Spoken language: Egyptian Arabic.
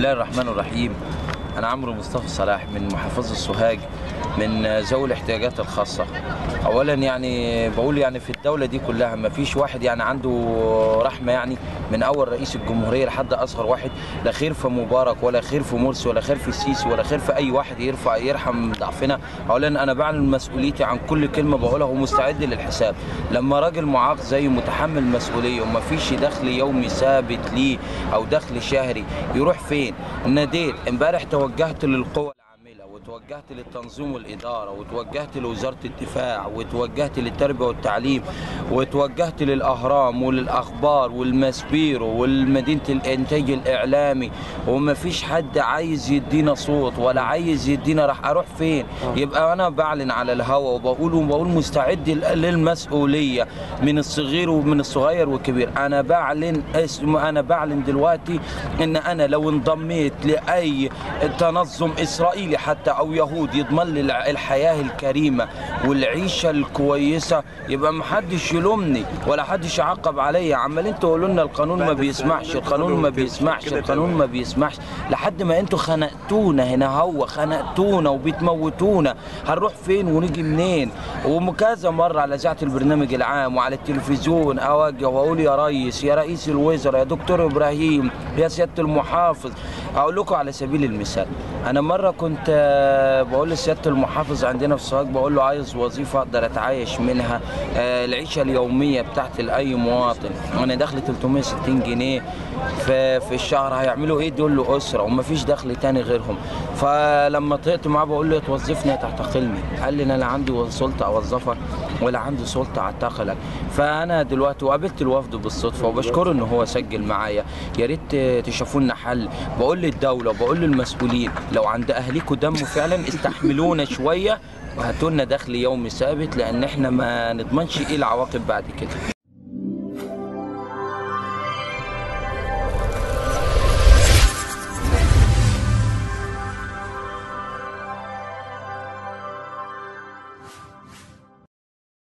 الله الرحمن الرحيم أنا عمرو مصطفى صلاح من محافظة سوهاج من ذوي الاحتياجات الخاصة أولا يعني بقول يعني في الدولة دي كلها ما فيش واحد يعني عنده رحمة يعني من أول رئيس الجمهورية لحد أصغر واحد لا خير في مبارك ولا خير في مرسي ولا خير في السيسي ولا خير في أي واحد يرفع يرحم ضعفنا أولا أنا بعلن مسؤوليتي عن كل كلمة بقولها ومستعد للحساب لما راجل معاق زي متحمل مسؤولية وما فيش دخل يومي ثابت ليه أو دخل شهري يروح فين ناديت امبارح توجهت للقوى العاملة وتوجهت للتنظيم والإدارة وتوجهت لوزارة الدفاع وتوجهت للتربية والتعليم وتوجهت للأهرام وللأخبار والماسبيرو والمدينة الإنتاج الإعلامي وما فيش حد عايز يدينا صوت ولا عايز يدينا راح أروح فين يبقى أنا بعلن على الهوا وبقول وبقول مستعد للمسؤولية من الصغير ومن الصغير والكبير أنا بعلن اسم أنا بعلن دلوقتي إن أنا لو انضميت لأي تنظم إسرائيلي حتى او يهود يضمن لي الحياه الكريمه والعيشه الكويسه يبقى ما حدش يلومني ولا حدش يعاقب عليا عمالين تقولوا لنا القانون ما بيسمحش القانون ما بيسمحش القانون ما بيسمحش لحد ما انتوا خنقتونا هنا هو خنقتونا وبتموتونا هنروح فين ونيجي منين وكذا مره على اذاعه البرنامج العام وعلى التلفزيون اوجه واقول يا ريس يا رئيس الوزراء يا دكتور ابراهيم يا سياده المحافظ اقول لكم على سبيل المثال انا مره كنت بقول لسياده المحافظ عندنا في سوهاج بقول له عايز وظيفه اقدر اتعايش منها العيشه اليوميه بتاعت لاي مواطن انا دخل 360 جنيه في في الشهر هيعملوا ايه دول له اسره ومفيش دخل تاني غيرهم فلما طلعت معاه بقول له توظفني تعتقلني قال لي انا لا عندي سلطه اوظفك ولا عندي سلطه اعتقلك فانا دلوقتي وقابلت الوفد بالصدفه وبشكره ان هو سجل معايا يا ريت تشوفوا لنا حل بقول للدوله وبقول للمسؤولين لو عند اهليكم دم فعلا استحملونا شويه وهاتوا لنا دخل يومي ثابت لان احنا ما نضمنش ايه العواقب بعد كده